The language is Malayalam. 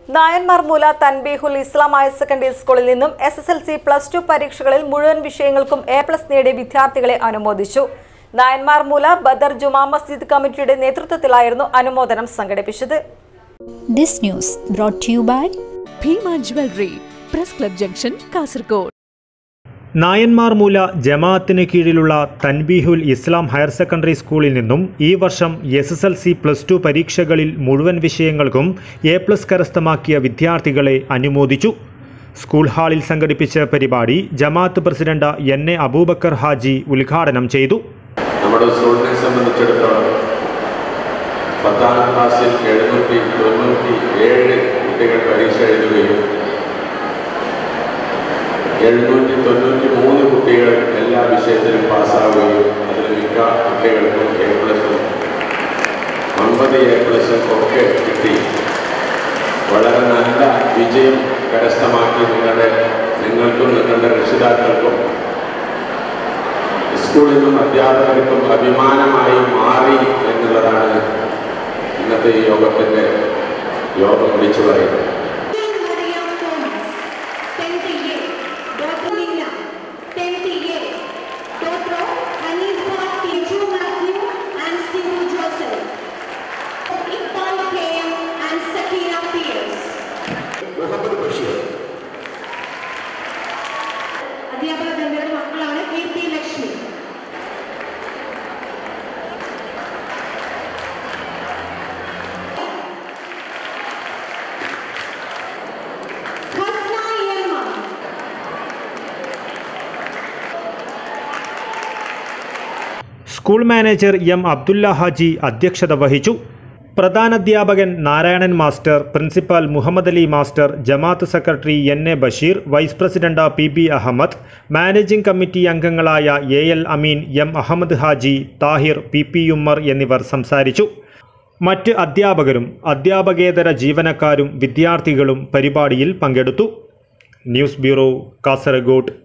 നായന്മാർ മൂല തൻബീഹുൽ ഇസ്ലാം ഹയർ സെക്കൻഡറി സ്കൂളിൽ നിന്നും S S L C plus two പരീക്ഷകളിൽ മുഴുവൻ വിഷയങ്ങൾക്കും എ പ്ലസ് നേടിയ വിദ്യാർത്ഥികളെ അനുമോദിച്ചു നായന്മാർ മൂല ബദർ ജുമാ മസ്ജിദ് കമ്മിറ്റിയുടെ നേതൃത്വത്തിലായിരുന്നു അനുമോദനം സംഘടിപ്പിച്ചത് This news brought to you by Bhima jewellery press club junction Kasaragod Nayanmar Moola ജമാഅത്തിന് കീഴിലുള്ള തൻബീഹുൽ ഇസ്ലാം ഹയർ സെക്കൻഡറി സ്കൂളിൽ നിന്നും ഈ വർഷം S S L C plus two പരീക്ഷകളിൽ മുഴുവൻ വിഷയങ്ങൾക്കും എ പ്ലസ് കരസ്ഥമാക്കിയ വിദ്യാർത്ഥികളെ അനുമോദിച്ചു സ്കൂൾ ഹാളിൽ സംഘടിപ്പിച്ച പരിപാടി ജമാഅത്ത് president N A Aboobacker Haji ഉദ്ഘാടനം ചെയ്തു നമ്മുടെ സ്കൂളിനെ സംബന്ധിച്ചിടത്തോളം പത്താം ക്ലാസ്സിൽ എഴുന്നൂറ്റി തൊണ്ണൂറ്റി ഏഴ് കുട്ടികൾ പരീക്ഷ എഴുതുകയും എഴുന്നൂറ്റി തൊണ്ണൂറ്റി മൂന്ന് കുട്ടികൾ എല്ലാ വിഷയത്തിലും പാസ്സാവുകയും അതിൽ മിക്ക കുട്ടികൾക്കും എ പ്ലസും ഒൻപത് എ പ്ലസും ഒക്കെ കിട്ടി വളരെ നല്ല വിജയം കരസ്ഥമാക്കി നിങ്ങളുടെ നിങ്ങൾക്കും നിങ്ങളുടെ രക്ഷിതാക്കൾക്കും സ്കൂളിനും അധ്യാപകർക്കും അഭിമാനമായി മാറി എന്നുള്ളതാണ് ഇന്നത്തെ ഈ യോഗത്തിൻ്റെ യോഗം വിളിച്ചു പറയുന്നത് Maria Thomas, 10th A, Dr. Nina, 10th A, Dr. Hanifa Tiju Matthew and Steve Joseph, Iqbal KM and Sakira Pierce. അധ്യാപക ദമ്പതിയുടെ മക്കളാണ് Keerthi Lakshmi Hasna Emma school manager M Abdulla Haji അധ്യക്ഷത വഹിച്ചു പ്രധാനാധ്യാപകൻ Narayanan master principal Muhammad Ali master ജമാഅത്ത് secretary N A Basheer vice president P B Ahmed managing committee അംഗങ്ങളായ A L Ameen M Ahmed Haji Thahir P P Ummer എന്നിവർ സംസാരിച്ചു മറ്റ് അധ്യാപകരും അധ്യാപകേതര ജീവനക്കാരും വിദ്യാർത്ഥികളും പരിപാടിയിൽ പങ്കെടുത്തു ന്യൂസ് ബ്യൂറോ കാസർഗോഡ്